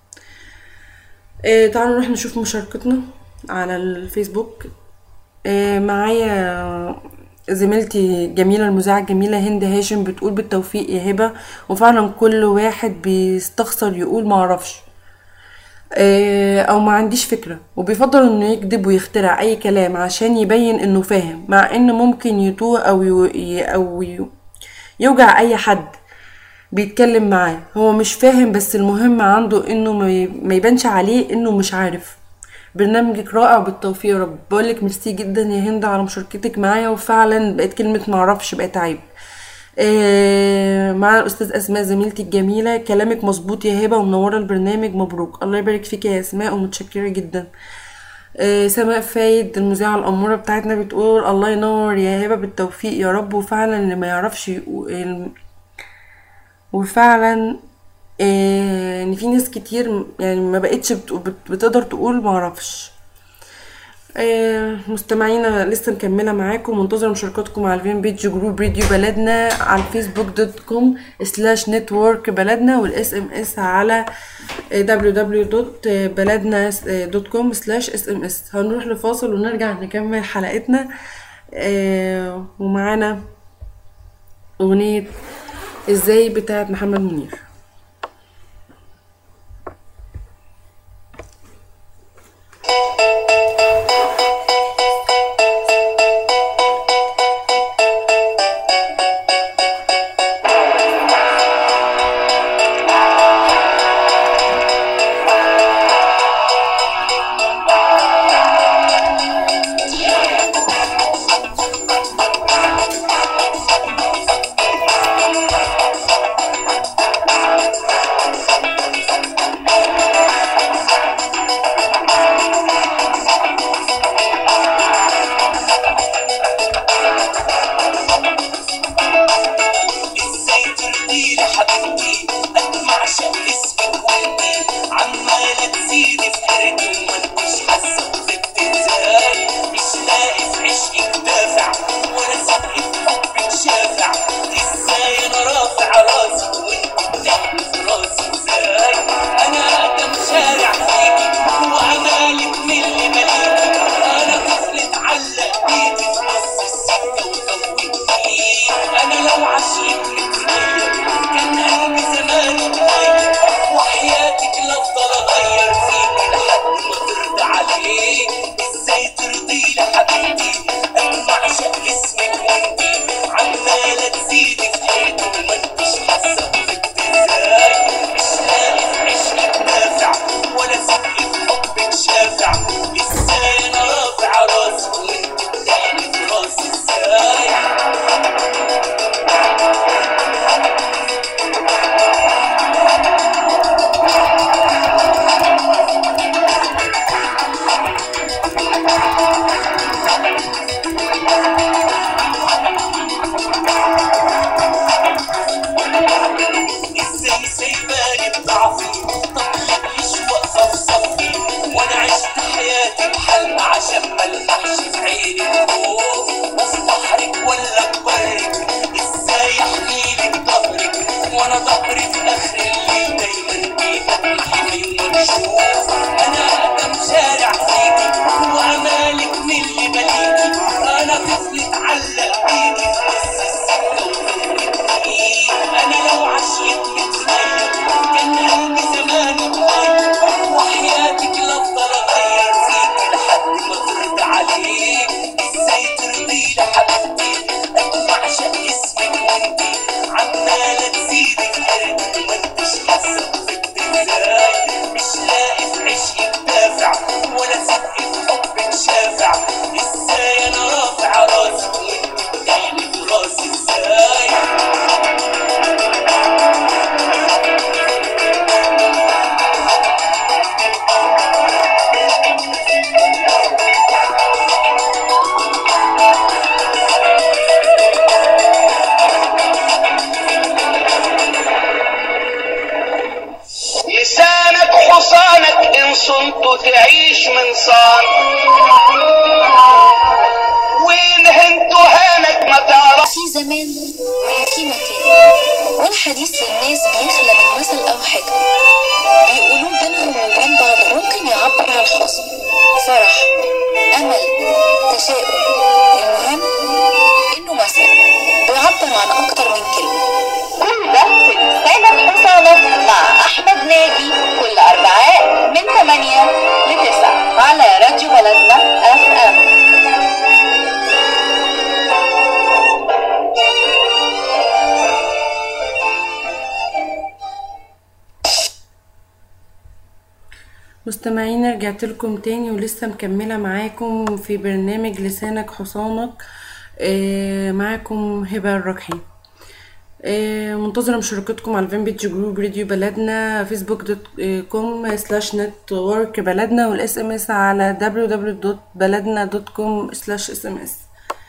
آه تعالوا نروح نشوف مشاركتنا على الفيسبوك آه معايا زميلتي جميلة المذيعة الجميلة هند هاشم بتقول بالتوفيق يا هبة وفعلا كل واحد بيستخسر يقول معرفش آه، او ما عنديش فكرة وبيفضل انه يكذب ويخترع اي كلام عشان يبين انه فاهم مع ان ممكن يتوه او يو ي- او يو- يوجع اي حد بيتكلم معاه هو مش فاهم بس المهم عنده انه ما ي- ما يبانش عليه انه مش عارف برنامجك رائع بالتوفيق يا رب بقولك ميرسي جدا يا هند على مشاركتك معايا وفعلا بقت كلمة معرفش بقت عيب آه، مع الاستاذ اسماء زميلتي الجميله كلامك مظبوط يا هبه ومنوره البرنامج مبروك الله يبارك فيك يا اسماء ومتشكره جدا آه، سماء فايد المذيعه الاموره بتاعتنا بتقول الله ينور يا هبه بالتوفيق يا رب وفعلا اللي ما يعرفش يقول وفعلا آه، ان في ناس كتير يعني ما بقتش بت- بت- بتقدر تقول معرفش آه، مستمعينا لسه مكملة معاكم منتظرة مشاركاتكم على الفين بيج جروب راديو بلدنا على الفيسبوك دوت كوم سلاش نتورك بلدنا والاس ام اس على www دوت بلدنا دوت كوم سلاش اس ام اس هنروح لفاصل ونرجع نكمل حلقتنا آه، ومعانا اغنية ازاي بتاعت محمد منير Thank ضعفي طب ليش واقفة في صفي وانا عشت حياتي بحلم عشان ما الحقش في عيني الخوف وفي بحرك ولا ببرك ازاي احميلك ظهرك وانا ظهري في اخر الليل دايما بيها محمي ومكشوف انا اقدم شارع فيكي وامالك من اللي بليكي انا طفل اتعلق بيكي في نص السكه وفي انا لو عشيت متغير كان قلبي زمان اتغير وحياتك لا افضل اغير فيك لحد ما ترضى عليك ازاي ترضي لحبيبتي ادفع شق اسمك وانتي عمالة تزيدي في قلبي ما انتش حاسة بفكرك ازاي مش لاقي في عشقك دافع ولا صدق في حبك شافع ازاي انا رافع راسي وانت بتحلف راسي ازاي لسانك حصانك ان صنت تعيش من صان وان هنت هانك ما تعرف في زمان وفي مكان والحديث للناس بيخلى من مثل أو حكمة بيقولوه بينهم وبين بعض ممكن يعبر عن حزن فرح أمل تشاؤم المهم إنه مثل بيعبر عن أكتر من كلمة كل ده في لسانك حصانك مع أحمد ناجي كل أربعاء من 8 ل 9 على راديو بلدنا اف ام مستمعينا رجعت لكم تاني ولسه مكملة معاكم في برنامج لسانك حصانك آه، معاكم هبة الركحي آه، منتظرة مشاركتكم على الفان بيج جروب راديو بلدنا فيسبوك دوت كوم سلاش نتورك بلدنا والاس ام اس على www.بلدنا.com سلاش اس ام اس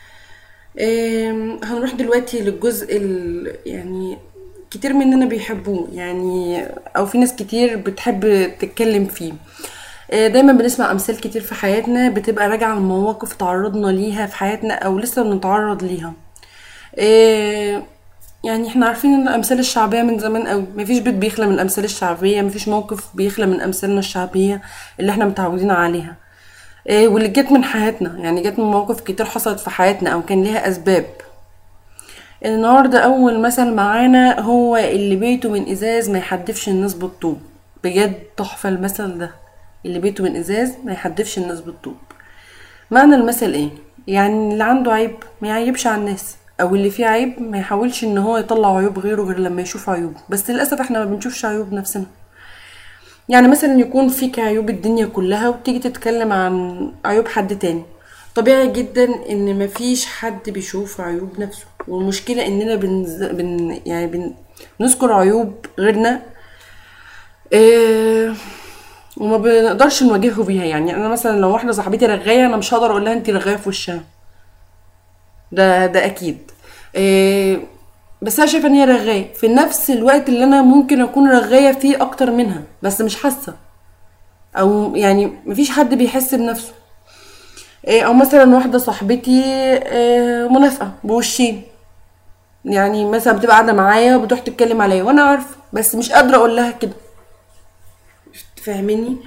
هنروح دلوقتي للجزء ال- يعني كتير مننا بيحبوه يعني او في ناس كتير بتحب تتكلم فيه آه، دايما بنسمع امثال كتير في حياتنا بتبقى راجعه لمواقف تعرضنا ليها في حياتنا او لسه بنتعرض ليها آه، يعني احنا عارفين ان الامثال الشعبيه من زمان قوي مفيش بيت بيخلى من الامثال الشعبيه مفيش موقف بيخلى من امثالنا الشعبيه اللي احنا متعودين عليها آه، واللي جت من حياتنا يعني جت من مواقف كتير حصلت في حياتنا او كان ليها اسباب النهارده اول مثل معانا هو اللي بيته من ازاز ما يحدفش الناس بالطوب بجد تحفه المثل ده اللي بيته من ازاز ما يحدفش الناس بالطوب معنى المثل ايه يعني اللي عنده عيب ما يعيبش على الناس او اللي فيه عيب ما يحاولش ان هو يطلع عيوب غيره غير لما يشوف عيوبه بس للاسف احنا ما بنشوفش عيوب نفسنا يعني مثلا يكون فيك عيوب الدنيا كلها وتيجي تتكلم عن عيوب حد تاني طبيعي جدا ان مفيش حد بيشوف عيوب نفسه والمشكلة اننا بنز... بن... يعني بن... بنذكر عيوب غيرنا إيه... وما بنقدرش نواجهه بيها يعني انا مثلا لو واحدة صاحبتي رغاية انا مش هقدر اقول لها انت رغاية في وشها ده ده اكيد إيه... بس انا شايفه ان هي رغايه في نفس الوقت اللي انا ممكن اكون رغايه فيه اكتر منها بس مش حاسه او يعني مفيش حد بيحس بنفسه إيه، او مثلا واحده صاحبتي إيه، منافقه بوشين يعني مثلا بتبقى قاعده معايا وبتروح تتكلم عليا وانا عارفه بس مش قادره اقول لها كده فاهميني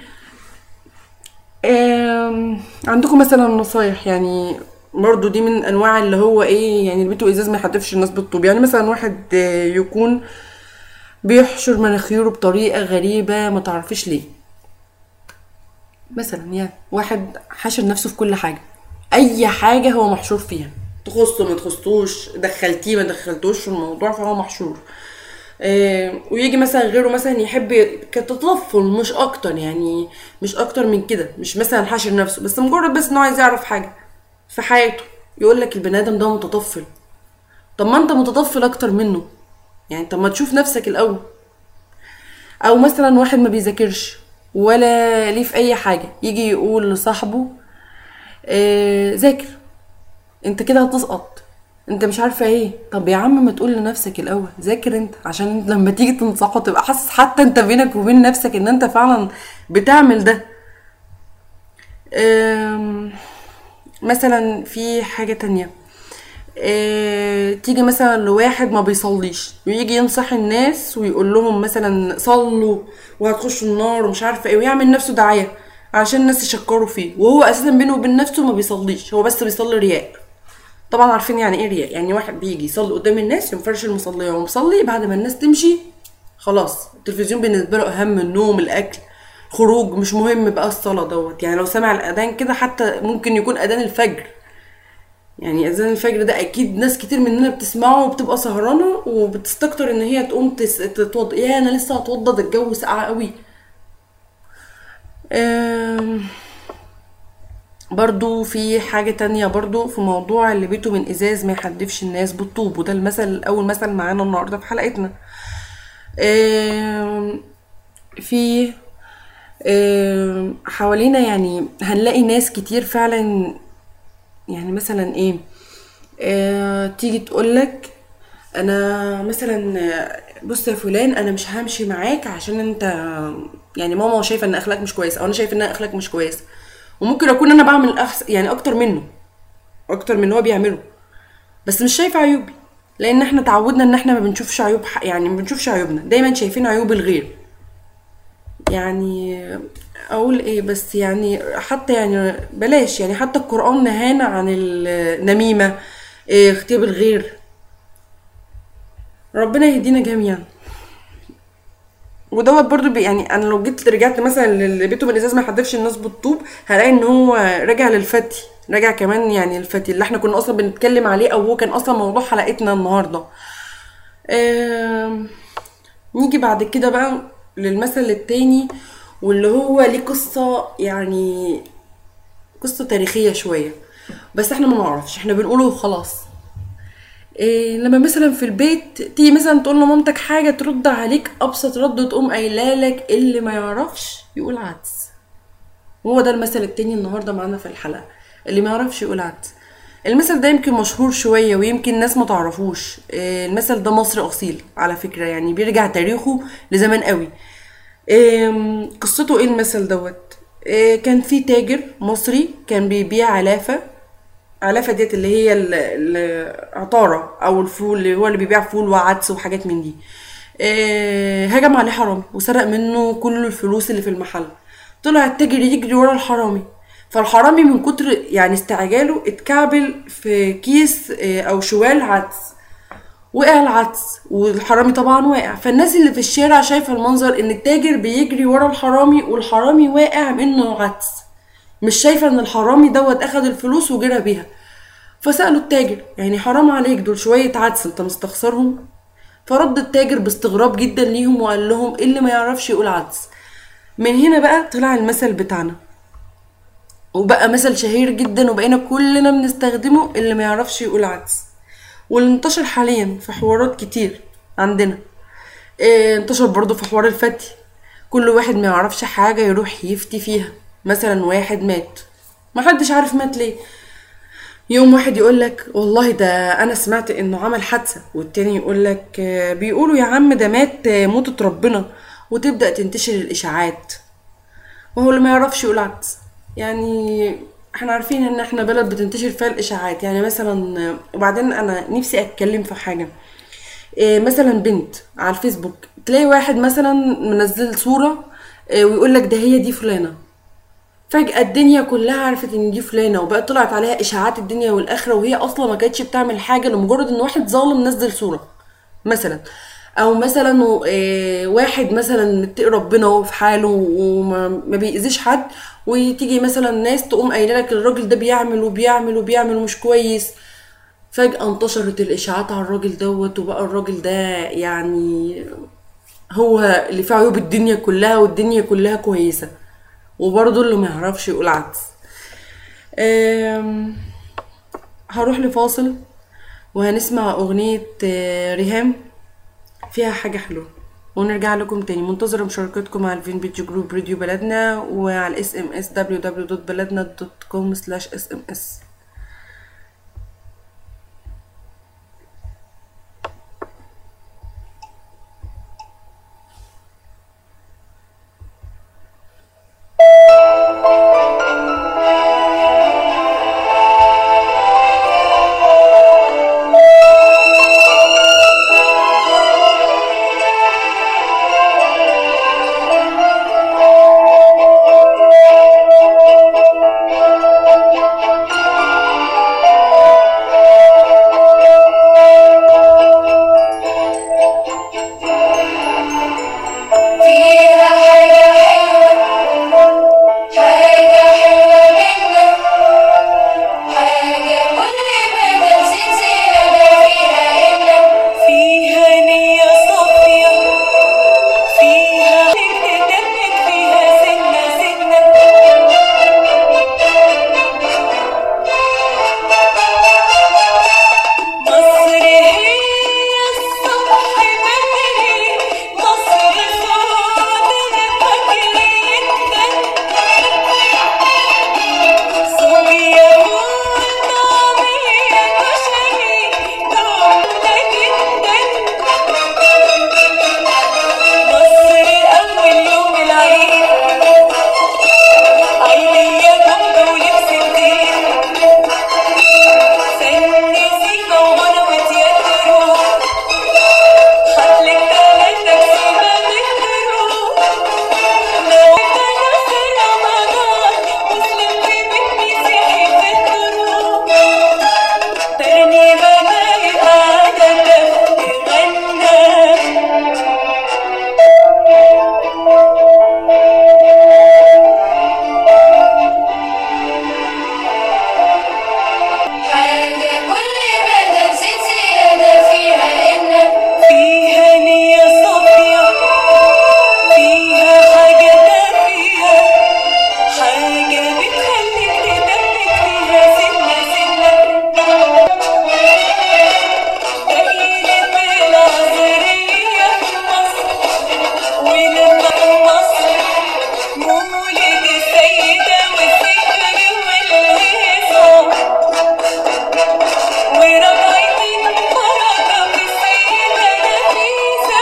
آم، عندكم مثلا نصايح يعني برضو دي من انواع اللي هو ايه يعني اللي بيته ازاز ما يحدفش الناس بالطوب يعني مثلا واحد آه، يكون بيحشر مناخيره بطريقه غريبه ما تعرفيش ليه مثلا يعني واحد حاشر نفسه في كل حاجه اي حاجه هو محشور فيها تخصه ما تخصوش دخلتيه ما دخلتوش في الموضوع فهو محشور آه، ويجي مثلا غيره مثلا يحب كتطفل مش اكتر يعني مش اكتر من كده مش مثلا حاشر نفسه بس مجرد بس انه عايز يعرف حاجه في حياته يقول لك البني ادم ده متطفل طب ما انت متطفل اكتر منه يعني طب ما تشوف نفسك الاول او مثلا واحد ما بيذاكرش ولا ليه في اي حاجه يجي يقول لصاحبه آه ذاكر انت كده هتسقط انت مش عارفه ايه طب يا عم ما تقول لنفسك الاول ذاكر انت عشان انت لما تيجي تنصحه تبقى حاسس حتى انت بينك وبين نفسك ان انت فعلا بتعمل ده أم، مثلا في حاجه تانية اه تيجي مثلا لواحد ما بيصليش ويجي ينصح الناس ويقول لهم مثلا صلوا وهتخشوا النار ومش عارفه ايه ويعمل نفسه دعايه عشان الناس يشكروا فيه وهو اساسا بينه وبين نفسه ما بيصليش هو بس بيصلي رياء طبعا عارفين يعني ايه رياء يعني واحد بيجي يصلي قدام الناس ينفرش المصليه وهو مصلي بعد ما الناس تمشي خلاص التلفزيون بالنسبه له اهم النوم الاكل خروج مش مهم بقى الصلاه دوت يعني لو سمع الاذان كده حتى ممكن يكون اذان الفجر يعني اذان الفجر ده اكيد ناس كتير مننا بتسمعه وبتبقى سهرانه وبتستكتر ان هي تقوم تس- تتوضى يا انا لسه هتوضى ده الجو ساقع قوي أم، برضو في حاجة تانية برضو في موضوع اللي بيته من ازاز ما يحدفش الناس بالطوب وده المثل اول مثل معانا النهارده في حلقتنا أم، في أم، حوالينا يعني هنلاقي ناس كتير فعلا يعني مثلا ايه آه تيجي تقولك انا مثلا آه، بص يا فلان انا مش همشي معاك عشان انت يعني ماما شايفه ان اخلاقك مش كويس او انا شايف ان اخلاقك مش كويس وممكن اكون انا بعمل أحس يعني اكتر منه اكتر من اللي هو بيعمله بس مش شايفه عيوبي لان احنا اتعودنا ان احنا ما بنشوفش عيوب ح- يعني ما بنشوفش عيوبنا دايما شايفين عيوب الغير يعني اقول ايه بس يعني حتى يعني بلاش يعني حتى القرآن نهانا عن النميمة إيه، اغتياب الغير ربنا يهدينا جميعا ودوت برضو بي يعني انا لو جيت رجعت مثلا اللي بيته بالازاز ما يحدفش الناس بالطوب هلاقي ان هو راجع للفتي راجع كمان يعني الفتي اللي احنا كنا اصلا بنتكلم عليه او هو كان اصلا موضوع حلقتنا النهارده آم، نيجي بعد كده بقى للمثل التاني واللي هو ليه قصة يعني قصة تاريخية شوية بس احنا ما نعرفش احنا بنقوله وخلاص إيه لما مثلا في البيت تيجي مثلا تقول لمامتك حاجة ترد عليك أبسط رد تقوم قايله لك اللي ما يعرفش يقول عدس وهو ده المثل التاني النهارده معانا في الحلقة اللي ما يعرفش يقول عدس المثل ده يمكن مشهور شوية ويمكن ناس ما تعرفوش إيه، المثل ده مصري أصيل على فكرة يعني بيرجع تاريخه لزمان قوي إيه، قصته ايه المثل دوت إيه، كان في تاجر مصري كان بيبيع علافة علافة ديت اللي هي ال- العطارة أو الفول اللي هو اللي بيبيع فول وعدس وحاجات من دي إيه، هجم عليه حرامي وسرق منه كل الفلوس اللي في المحل طلع التاجر يجري ورا الحرامي فالحرامي من كتر يعني استعجاله اتكعبل في كيس إيه، أو شوال عدس وقع العدس والحرامي طبعا واقع فالناس اللي في الشارع شايفه المنظر ان التاجر بيجري ورا الحرامي والحرامي واقع منه عدس مش شايفه ان الحرامي دوت اخد الفلوس وجرى بيها فسالوا التاجر يعني حرام عليك دول شويه عدس انت مستخسرهم فرد التاجر باستغراب جدا ليهم وقال لهم إيه اللي ما يعرفش يقول عدس من هنا بقى طلع المثل بتاعنا وبقى مثل شهير جدا وبقينا كلنا بنستخدمه اللي ما يعرفش يقول عدس واللي انتشر حاليا في حوارات كتير عندنا إيه انتشر برضو في حوار الفتي كل واحد ما يعرفش حاجة يروح يفتي فيها مثلا واحد مات محدش عارف مات ليه يوم واحد يقول لك والله ده انا سمعت انه عمل حادثه والتاني يقول لك بيقولوا يا عم ده مات آه، موتة ربنا وتبدا تنتشر الاشاعات وهو اللي ما يعرفش يقول عدس يعني احنا عارفين ان احنا بلد بتنتشر فيها الاشاعات يعني مثلا آه، وبعدين انا نفسي اتكلم في حاجه إيه مثلا بنت على الفيسبوك تلاقي واحد مثلا منزل صوره إيه ويقول لك ده هي دي فلانه فجأة الدنيا كلها عرفت ان دي فلانة وبقت طلعت عليها اشاعات الدنيا والاخرة وهي اصلا ما كانتش بتعمل حاجة لمجرد ان واحد ظالم نزل صورة مثلا او مثلا آه، واحد مثلا متقي ربنا وهو في حاله وما ما بيأذيش حد وتيجي مثلا ناس تقوم قايله لك الراجل ده بيعمل وبيعمل وبيعمل ومش كويس فجأة انتشرت الاشاعات على الراجل دوت وبقى الراجل ده يعني هو اللي فيه عيوب الدنيا كلها والدنيا كلها كويسة وبرضه اللي ما يعرفش يقول عدس أم، هروح لفاصل وهنسمع أغنية آه، ريهام فيها حاجة حلوة ونرجع لكم تاني منتظرة مشاركتكم على الفين بيج جروب راديو بلدنا وعلى الاس ام اس www.بلدنا.com slash sms فيها حاجة حلوة حاجة حلوة منا حاجة كل ما تنسيت زيادة فيها إلا فيها نية صافية فيها تكتبك فيها سنة سنة مصر هي الصبح بدري مصر صوتنا فاكرين صوبيا والطعمية كشري جملة جدا مصر أول يوم العيد عينيا جنب ولبس جديد فن زينة وغنوة يدرو خليك تلاتة سيبة بالدرو موتة نصر رمضان مسلم في بيت مسيحي في الدرو ترنيمة لايقة تغنى حاجة كل ما تنسيت زيادة فيها إلا فيها نية صافية فيها حاجة دافية حاجة بتخليك تدبك فيها سنة سنة دقيقة العذرية في مصر ونبقى مصر مولد السيدة والذكر والهيصة وربعتين بركة في السيدة نفيسة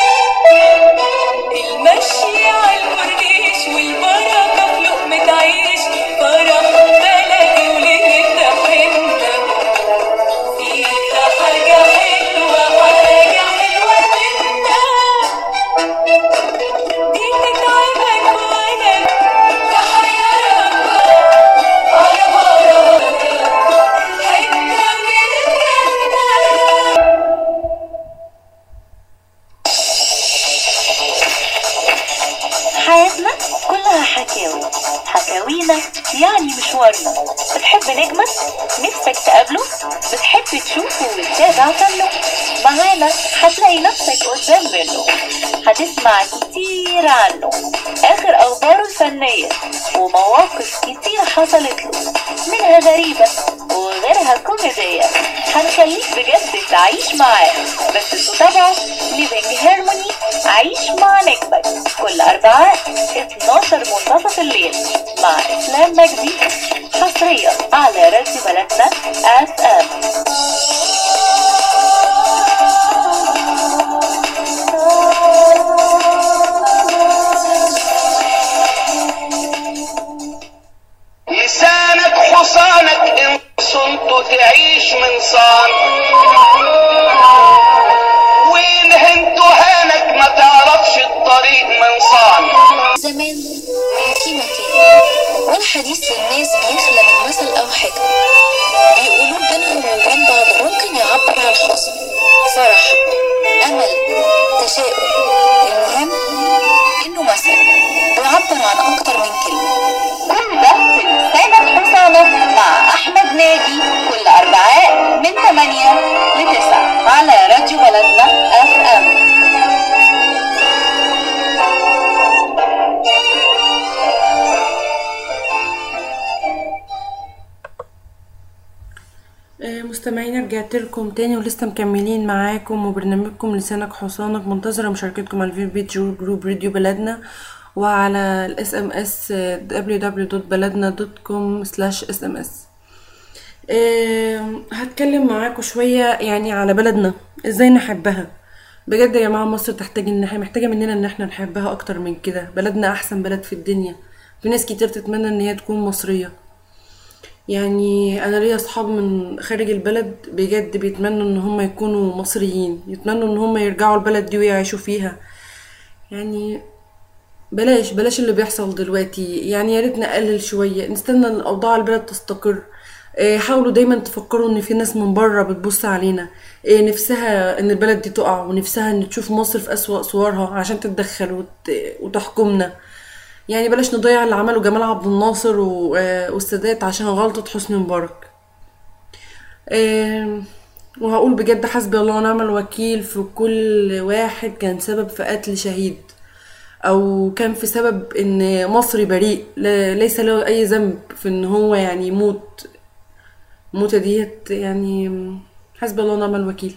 المشي عالكورنيش والبركة في لقمة عيش فرح بلدي وليلة حنة فيها حاجة حلوة حاجة حلوة منا دي تتعبك وأنا تحيرك على بركة حتة من الجنة حياتنا كلها حكاوي حكاوينا يعني مشوارنا بتحب نجمك نفسك تقابله بتحب تشوفه وتتابع فنه معانا هتلاقي نفسك قدام منه هتسمع كتير عنه اخر اخباره الفنية ومواقف كتير حصلت له منها غريبة وغيرها كوميدية هنخليك بجد تعيش معاه بس تتابعه ليفينج هارموني عيش مع نجمك كل أربعاء 12 منتصف الليل مع إسلام مجدي حصريا على راديو بلدنا اف ام لسانك حصانك ان صنت تعيش من صان وين هنت هانك ما تعرفش الطريق من صان زمان من في مكان ولا حديث للناس بيخلى من مثل أو حكمة بيقولوه بينهم وبين بعض ممكن يعبر عن حزن فرح أمل تشاؤم المهم إنه مثل بيعبر عن أكتر من كلمة كل ده في لسانك حصانك مع أحمد ناجي كل أربعاء من 8 ل 9 على راديو بلدنا اف ام آه، مستمعينا رجعت لكم تاني ولسه مكملين معاكم وبرنامجكم لسانك حصانك منتظرة مشاركتكم على الفيس بيج جروب راديو بلدنا وعلى الاس ام اس www.baladna.com sms آم، هتكلم معاكم شوية يعني على بلدنا ازاي نحبها بجد يا جماعة مصر تحتاج ان احنا محتاجة مننا ان احنا نحبها اكتر من كده بلدنا احسن بلد في الدنيا في ناس كتير تتمنى ان هي تكون مصرية يعني انا ليا اصحاب من خارج البلد بجد بيتمنوا ان هم يكونوا مصريين يتمنوا ان هم يرجعوا البلد دي ويعيشوا فيها يعني بلاش بلاش اللي بيحصل دلوقتي يعني يا ريت نقلل شويه نستنى ان اوضاع البلد تستقر آه، حاولوا دايما تفكروا ان في ناس من بره بتبص علينا آه، نفسها ان البلد دي تقع ونفسها ان تشوف مصر في اسوأ صورها عشان تتدخل وت... وتحكمنا يعني بلاش نضيع اللي عمله جمال عبد الناصر و... آه، والسادات عشان غلطة حسني مبارك آم، وهقول بجد حسبي الله ونعم الوكيل في كل واحد كان سبب في قتل شهيد او كان في سبب ان مصري بريء لا- ليس له اي ذنب في ان هو يعني يموت موتة ديت يعني حسبي الله ونعم الوكيل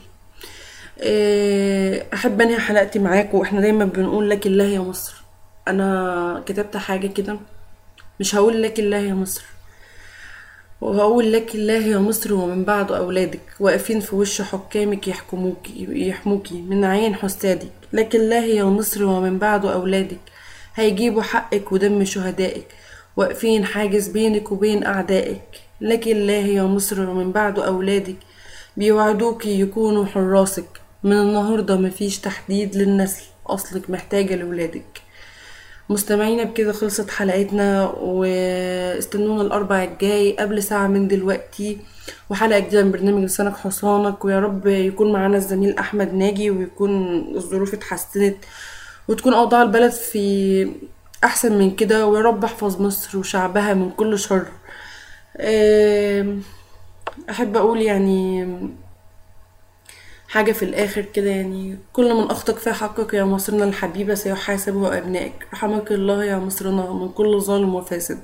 آه، احب انهي حلقتي معاكم واحنا دايما بنقول لك الله يا مصر انا كتبت حاجة كده مش هقول لك الله يا مصر وهقول لك الله يا مصر ومن بعد أولادك واقفين في وش حكامك يحكموك يحموكي من عين حسادك لك الله يا مصر ومن بعد أولادك هيجيبوا حقك ودم شهدائك واقفين حاجز بينك وبين أعدائك لك الله يا مصر ومن بعد أولادك بيوعدوكي يكونوا حراسك من النهاردة مفيش تحديد للنسل أصلك محتاجة لولادك مستمعينا بكده خلصت حلقتنا واستنونا الاربع الجاي قبل ساعة من دلوقتي وحلقة جديدة من برنامج لسانك حصانك ويا رب يكون معانا الزميل احمد ناجي ويكون الظروف اتحسنت وتكون اوضاع البلد في احسن من كده ويا رب احفظ مصر وشعبها من كل شر آم، احب اقول يعني حاجة في الآخر كده يعني كل من أخطأ في حقك يا مصرنا الحبيبة سيحاسبه أبنائك رحمك الله يا مصرنا من كل ظالم وفاسد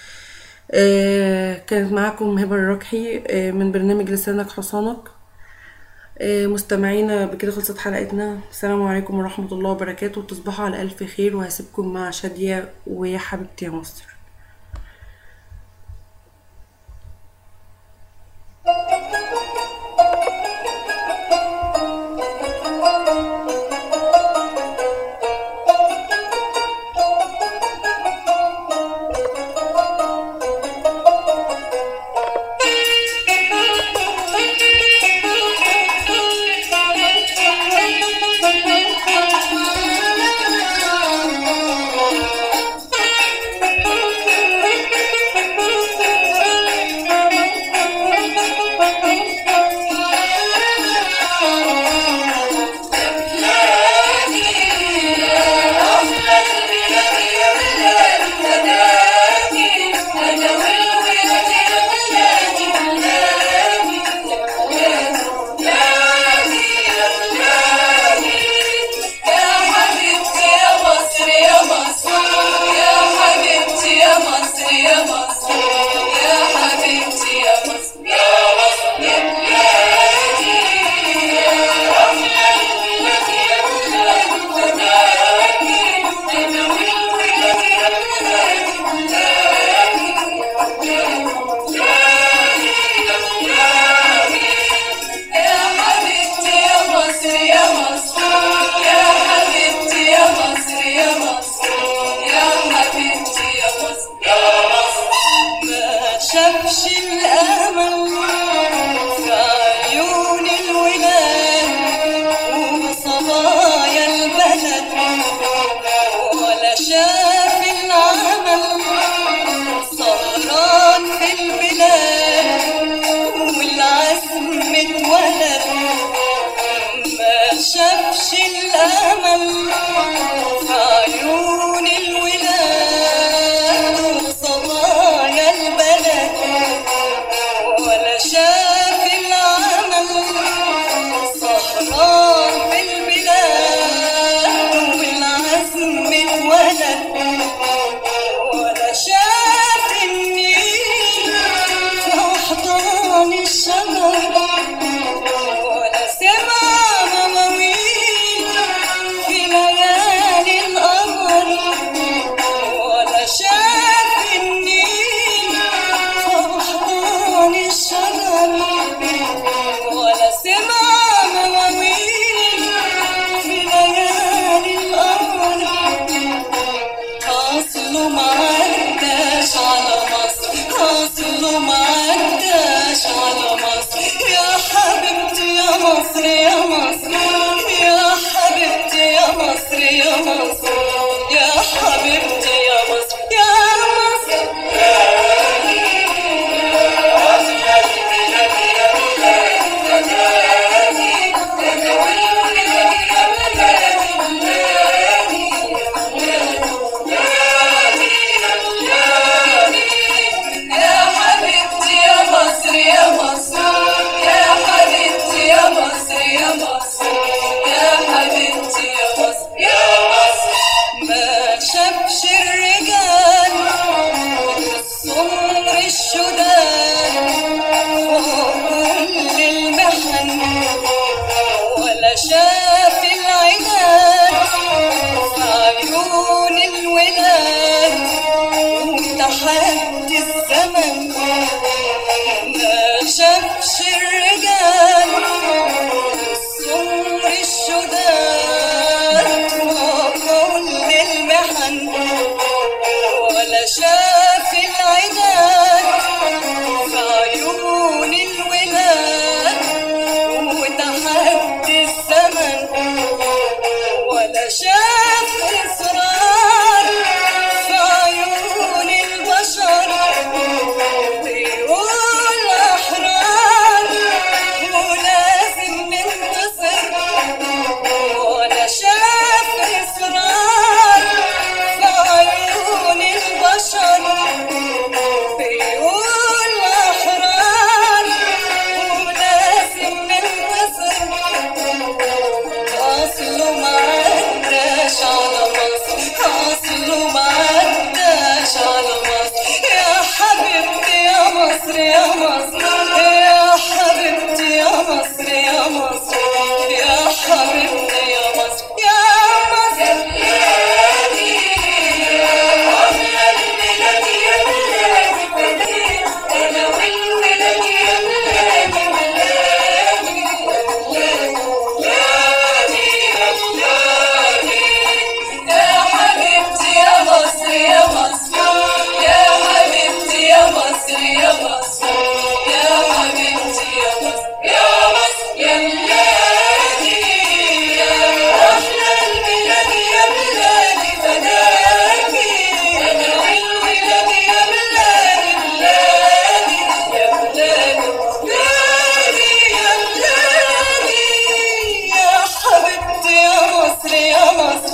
آه كانت معاكم هبة الركحي آه من برنامج لسانك حصانك آه مستمعينا بكده خلصت حلقتنا السلام عليكم ورحمة الله وبركاته تصبحوا على ألف خير وهسيبكم مع شادية ويا حبيبتي يا مصر ما شافش الأمل في عيون الولاد وصبايا البلد ولا شاف العمل سهران في البلاد والعزم اتولد ما شافش الأمل في عيون الولاد وصبايا البلد ولا شاف العمل سهران في البلاد والعزم اتولد ولا شاف النيل في أحضان الشجر ولا سمع مواويل في ليالي القمر ولا شاف النيل في أحضان الشجر ولا سمع مواويل في ليالي القمر أصله ما عداش على مصر أصله ما عداش على مصر يا حبيبتي يا مصر يا مصر يا حبيبتي يا مصر يا مصر يا حبيبتي يا مصر يا مصر مصر